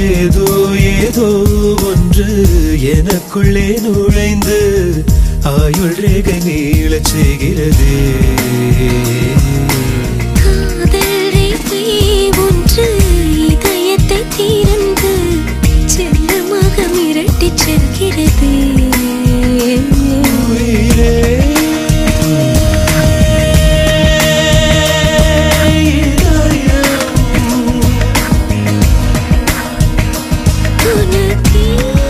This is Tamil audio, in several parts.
ஏதோ ஏதோ ஒன்று எனக்குள்ளே நுழைந்து ஆயுள் ரேகை நீளச் செய்கிறதே காதல் ரேகை ஒன்று இதயத்தை திறந்து செல்லமாக மிரட்டிச் செல்கிறது உயிரே இதயம் உனக்கே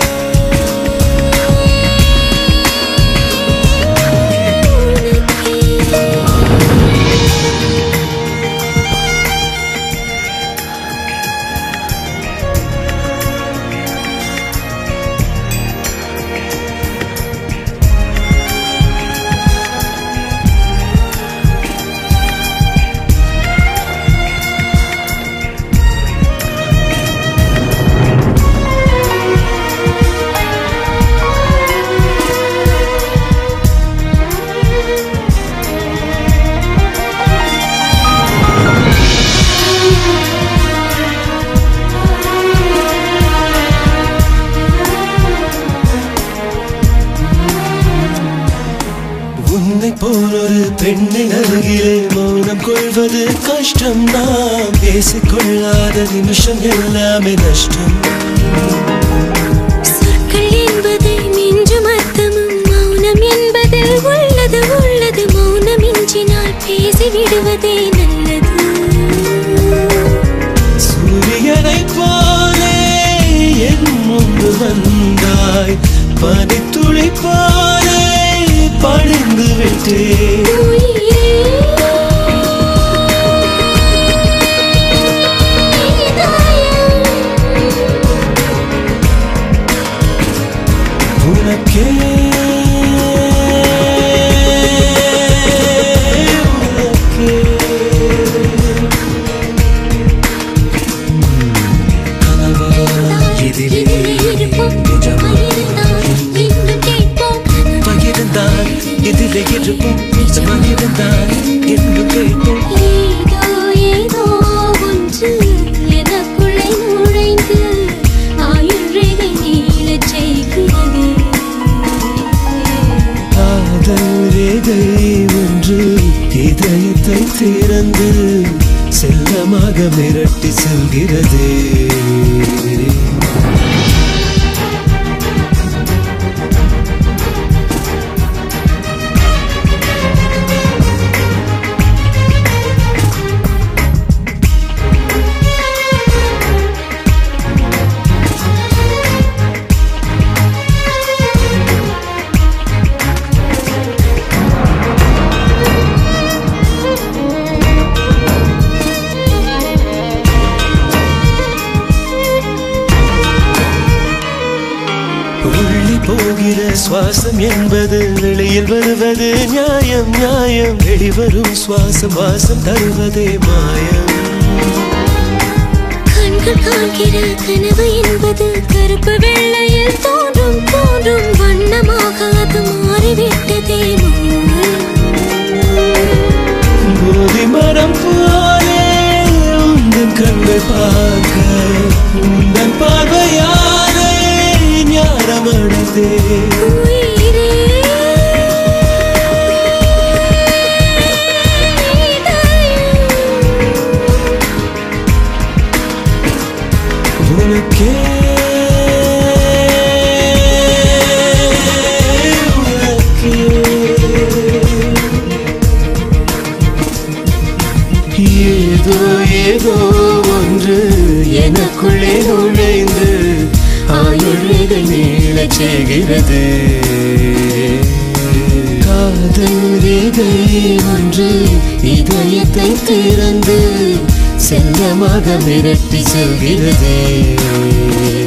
உன்னை போல் ஒரு பெண்ணின் அருகிலே மௌனம் கொள்வது கஷ்டம் நாம் பேசிக்கொள்ளாத நிமிஷம் எல்லாமே நஷ்டம் சொற்கள் என்பதை மிஞ்சும் அர்த்தமும் மௌனம் என்பதில் உள்ளது உள்ளது மௌனம் இன்றினால் பேசி விடுவதே நல்லது சூரியனை போலே என் முன்பு வந்தாய் பனித்துளி போலே பணிந்து விட்டேன் உயிரே உனக்கே கனவா இதிலே இருப்போம் நிஜமா இருந்தால் இன்னும் கேட்போம் பகிர்ந்தான் இதிலே இருப்போம் நிஜமாயிருந்தான் என்று கேட்போம் ஏதோ ஏதோ ஒன்று எனக்குள்ளே நுழைந்து ஆயுள் ரேகை நீளச் செய்கிறது காதல் ரேகை ஒன்று இதயத்தை திறந்து செல்லமாக மிரட்டி செல்கிறதே உள்ளி போகிற சுவாசம் என்பது வெளியில் வருவது நியாயம் நியாயம் வெளிவரும் சுவாசம் வாசம் தருவதே மாயம் கண்கள் காண்கிற கனவு என்பது கருப்பு வெள்ளையில் தோன்றும் தோன்றும் வண்ணமாக அது மாறிவிட்டதே போதி மரம் போலே உந்தன் கண்கள் பார்க்க உந்தன் பார்வையாலே ஞானம் அடைந்தே உயிரே உனக்கே உனக்கே ஏதோ ஏதோ ஒன்று எனக்குள்ளே நுழைந்து ஆயுள்கள் நீளச் செய்கிறது காதல் ரேகை ஒன்று இதயத்தை திறந்து செல்லமாக மிரட்டி செல்கிறதே